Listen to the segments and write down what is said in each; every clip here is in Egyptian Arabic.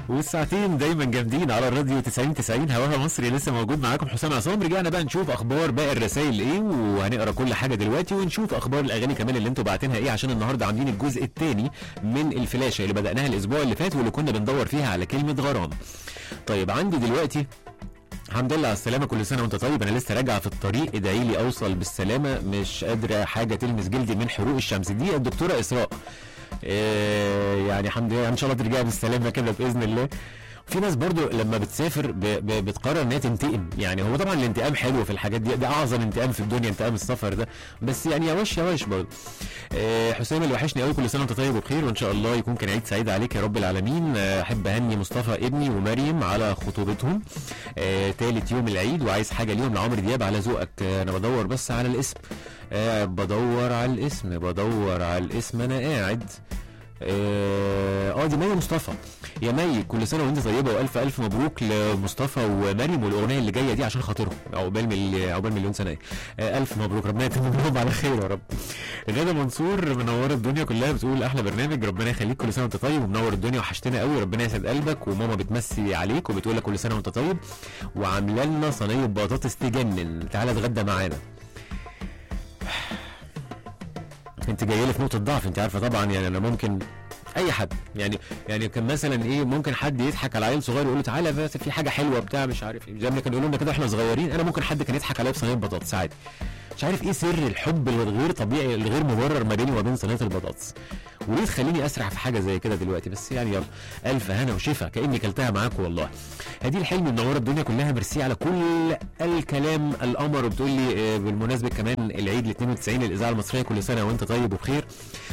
والساعتين دايما جامدين على الراديو 90 90 هواها مصري لسه موجود معاكم حسام عصام رجعنا بقى نشوف اخبار باقي الرسائل ايه وهنقرا كل حاجه دلوقتي ونشوف اخبار الاغاني كمان اللي انتوا باعتينها ايه عشان النهارده عاملين الجزء الثاني من الفلاشه اللي بداناها الاسبوع اللي فات واللي كنا بندور فيها على كلمه غرام طيب عندي دلوقتي الحمد لله على السلامة كل سنة وانت طيب أنا لسه راجعة في الطريق ادعي لي أوصل بالسلامة مش قادرة حاجة تلمس جلدي من حروق الشمس دي الدكتورة إسراء إيه يعني الحمد لله إن شاء الله ترجع بالسلامة كده بإذن الله في ناس برضو لما بتسافر ب... ب... بتقرر ان هي تنتقم يعني هو طبعا الانتقام حلو في الحاجات دي ده اعظم انتقام في الدنيا انتقام السفر ده بس يعني يواش يواش برضو آه حسام اللي وحشني قوي كل سنه وانت طيب وبخير وان شاء الله يكون كان عيد سعيد عليك يا رب العالمين آه، احب اهني مصطفى ابني ومريم على خطوبتهم آه تالت يوم العيد وعايز حاجه ليهم لعمرو دياب على ذوقك آه انا بدور بس على الاسم آه بدور على الاسم بدور على الاسم انا قاعد اه آه، دي مي مصطفى يا مي كل سنه وانت طيبه والف الف مبروك لمصطفى ومريم والاغنيه اللي جايه دي عشان خاطرهم عقبال مل... عقبال مليون سنه آه الف مبروك ربنا يتمم لهم على خير يا رب غاده منصور منوره الدنيا كلها بتقول احلى برنامج ربنا يخليك كل سنه وانت طيب ومنور الدنيا وحشتنا قوي ربنا يسعد قلبك وماما بتمسي عليك وبتقول لك كل سنه وانت طيب وعامله لنا صينيه بطاطس تجنن تعالى اتغدى معانا انت جايه لي في نقطه ضعف انت عارفه طبعا يعني انا ممكن اي حد يعني يعني كان مثلا ايه ممكن حد يضحك على عيل صغير يقول له تعالى بس في حاجه حلوه بتاع مش عارف ايه زي ما كانوا يقولوا لنا كده واحنا صغيرين انا ممكن حد كان يضحك عليا بصينيه بطاطس عادي مش عارف ايه سر الحب الغير طبيعي الغير مبرر ما بيني وما بين صينيه البطاطس وليه تخليني اسرح في حاجه زي كده دلوقتي بس يعني يلا الف هنا وشفا كاني كلتها معاكم والله هدي الحلم منوره الدنيا كلها ميرسي على كل الكلام القمر وبتقول لي آه، بالمناسبه كمان العيد ال 92 للاذاعه المصريه كل سنه وانت طيب وبخير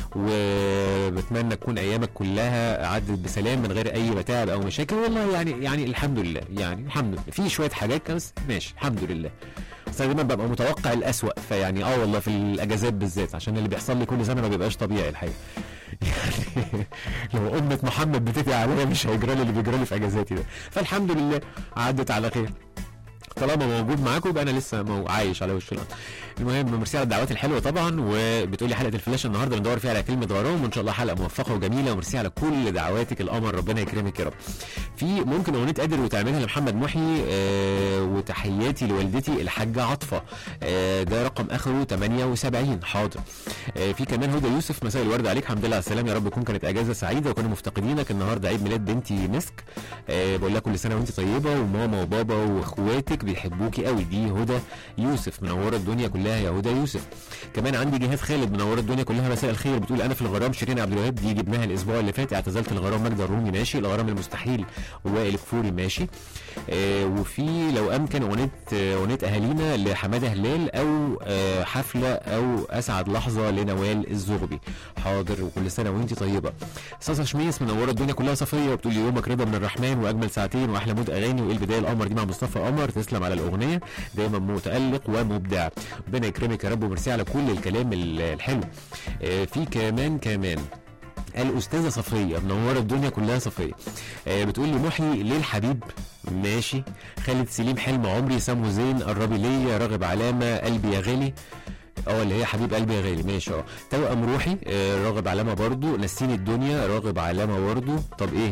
وبتمنى تكون ايامك كلها عدت بسلام من غير اي متاعب او مشاكل والله يعني يعني الحمد لله يعني الحمد لله في شويه حاجات بس ماشي الحمد لله بس أنا دايما ببقى متوقع الاسوأ فيعني اه والله في الاجازات بالذات عشان اللي بيحصل لي كل سنه ما بيبقاش طبيعي الحقيقه يعني لو أمة محمد بتدعي عليا مش هيجرى لي اللي بيجرى لي في اجازاتي ده فالحمد لله عدت على خير طالما موجود معاكم يبقى انا لسه مو... عايش على وش الارض المهم ميرسي على الدعوات الحلوه طبعا وبتقولي حلقه الفلاش النهارده بندور فيها على كلمه غرام وان شاء الله حلقه موفقه وجميله وميرسي على كل دعواتك القمر ربنا يكرمك يا رب في ممكن اغنيه قادر وتعملها لمحمد محي آه وتحياتي لوالدتي الحاجه عطفه آه ده رقم اخره 78 حاضر آه في كمان هدى يوسف مساء الورد عليك الحمد لله على السلامه يا رب تكون كانت اجازه سعيده وكنا مفتقدينك النهارده عيد ميلاد بنتي مسك آه بقول لها كل سنه وانت طيبه وماما وبابا واخواتك بيحبوكي قوي دي هدى يوسف منوره الدنيا كلها يا هدى يوسف كمان عندي جهاد خالد منوره الدنيا كلها مساء الخير بتقول انا في الغرام شيرين عبد الوهاب دي جبناها الاسبوع اللي فات اعتزلت الغرام مجد الرومي ماشي الغرام المستحيل ووائل كفوري ماشي آه وفي لو امكن اغنيه آه، اغنيه اهالينا لحماده هلال او آه حفله او اسعد لحظه لنوال الزغبي حاضر وكل سنه وانت طيبه صاصه شميس منوره الدنيا كلها صفيه وبتقول لي يومك رضا من الرحمن واجمل ساعتين واحلى مود اغاني وايه البدايه القمر دي مع مصطفى قمر تسلم على الاغنيه دايما متالق ومبدع ربنا يكرمك يا رب وميرسي على كل الكلام ال- الحلو آه في كمان كمان الاستاذه صفيه منوره الدنيا كلها صفيه آه بتقول لي محي ليه الحبيب ماشي خالد سليم حلم عمري سامو زين قربي ليا راغب علامه قلبي يا غالي اه اللي هي حبيب قلبي يا غالي ماشي اه توأم روحي آه راغب علامه برضو نسيني الدنيا راغب علامه برضو طب ايه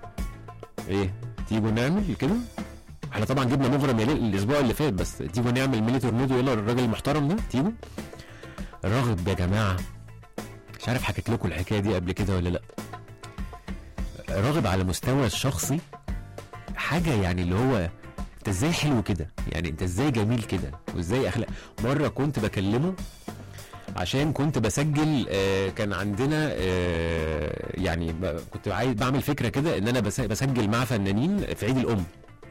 ايه تيجوا نعمل كده احنا طبعا جبنا مغرم يا ليل الاسبوع اللي فات بس تيجوا نعمل ميني تورنيدو يلا الراجل المحترم ده تيجوا راغب يا جماعه مش عارف حكيت لكم الحكايه دي قبل كده ولا لا راغب على مستوى الشخصي حاجه يعني اللي هو انت ازاي حلو كده يعني انت ازاي جميل كده وازاي اخلاق مره كنت بكلمه عشان كنت بسجل آه كان عندنا آه يعني ب- كنت عايز بعمل فكره كده ان انا بس- بسجل مع فنانين في عيد الام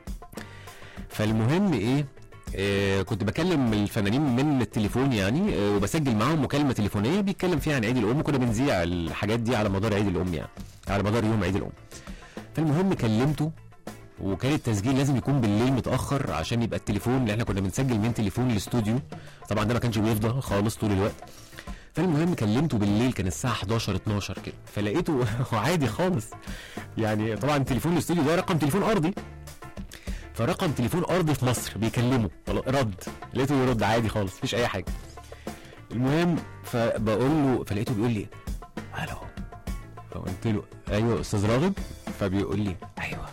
فالمهم ايه آه كنت بكلم الفنانين من التليفون يعني آه وبسجل معاهم مكالمه تليفونيه بيتكلم فيها عن عيد الام وكنا بنذيع الحاجات دي على مدار عيد الام يعني على مدار يوم عيد الام فالمهم كلمته وكان التسجيل لازم يكون بالليل متاخر عشان يبقى التليفون اللي احنا كنا بنسجل من تليفون الاستوديو طبعا ده ما كانش بيفضى خالص طول الوقت فالمهم كلمته بالليل كان الساعه 11 12 كده فلقيته عادي خالص يعني طبعا تليفون الاستوديو ده رقم تليفون ارضي فرقم تليفون ارضي في مصر بيكلمه والله رد لقيته يرد عادي خالص مفيش اي حاجه المهم فبقول له فلقيته بيقول لي الو فقلت له ايوه استاذ راغب فبيقول لي ايوه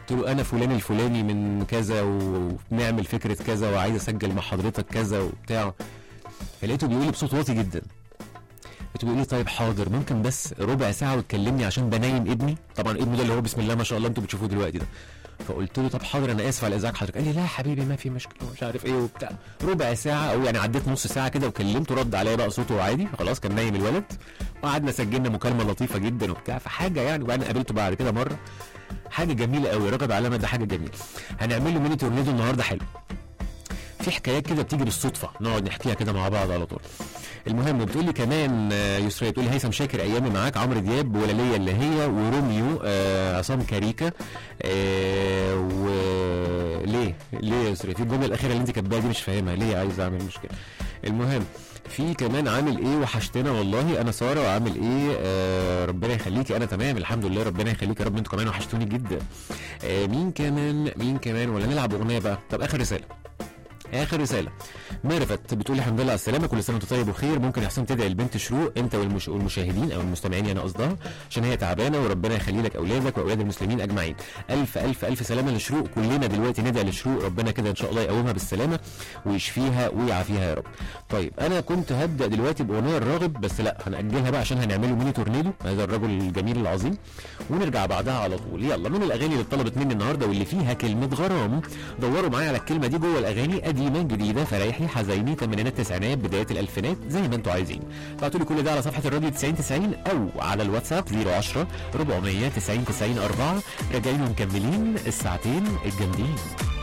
قلت له انا فلان الفلاني من كذا وبنعمل فكره كذا وعايز اسجل مع حضرتك كذا وبتاع فلقيته بيقول لي بصوت واطي جدا لقيته بيقول لي طيب حاضر ممكن بس ربع ساعه وتكلمني عشان بنايم ابني طبعا ابني ده اللي هو بسم الله ما شاء الله انتوا بتشوفوه دلوقتي ده فقلت له طب حاضر انا اسف على ازعاج حضرتك قال لي لا يا حبيبي ما في مشكله ومش عارف ايه وبتاع ربع ساعه او يعني عديت نص ساعه كده وكلمته رد عليا بقى صوته عادي خلاص كان نايم الولد وقعدنا سجلنا مكالمه لطيفه جدا وبتاع فحاجه يعني وبعدين قابلته بعد كده مره حاجه جميله قوي رغد علامه ده حاجه جميله هنعمل له ميني تورنيدو النهارده حلو في حكايات كده بتيجي بالصدفه نقعد نحكيها كده مع بعض على طول المهم بتقول لي كمان آه، يسرا بتقول لي هيثم شاكر ايامي معاك عمرو دياب ولاليا اللي هي وروميو آه عصام كاريكا آه وليه ليه يا يسرا في الجمله الاخيره اللي انت كاتباها دي مش فاهمها ليه عايز اعمل مشكله المهم في كمان عامل ايه وحشتنا والله انا ساره وعامل ايه آه ربنا يخليكي انا تمام الحمد لله ربنا يخليك يا رب انتوا كمان وحشتوني جدا آه مين كمان مين كمان ولا نلعب اغنيه بقى طب اخر رساله اخر رساله ميرفت بتقول لي الحمد لله على السلامه كل سنه وانت طيب وخير ممكن يا حسام تدعي البنت شروق انت والمش... والمشاهدين او المستمعين انا قصدها عشان هي تعبانه وربنا يخلي لك اولادك واولاد المسلمين اجمعين الف الف الف سلامه لشروق كلنا دلوقتي ندعي لشروق ربنا كده ان شاء الله يقومها بالسلامه ويشفيها ويعافيها يا رب طيب انا كنت هبدا دلوقتي باغنيه الراغب بس لا هناجلها بقى عشان هنعمله ميني تورنيدو هذا الرجل الجميل العظيم ونرجع بعدها على طول يلا من الاغاني اللي اتطلبت مني النهارده واللي فيها كلمه غرام دوروا معايا على الكلمه دي جوه الاغاني قديمه جديده فريحي حزيني ثمانينات تسعينات بدايه الالفينات زي ما انتوا عايزين ابعتوا لي كل ده على صفحه الراديو 90 90 او على الواتساب 010 490 90 4 راجعين ومكملين الساعتين الجامدين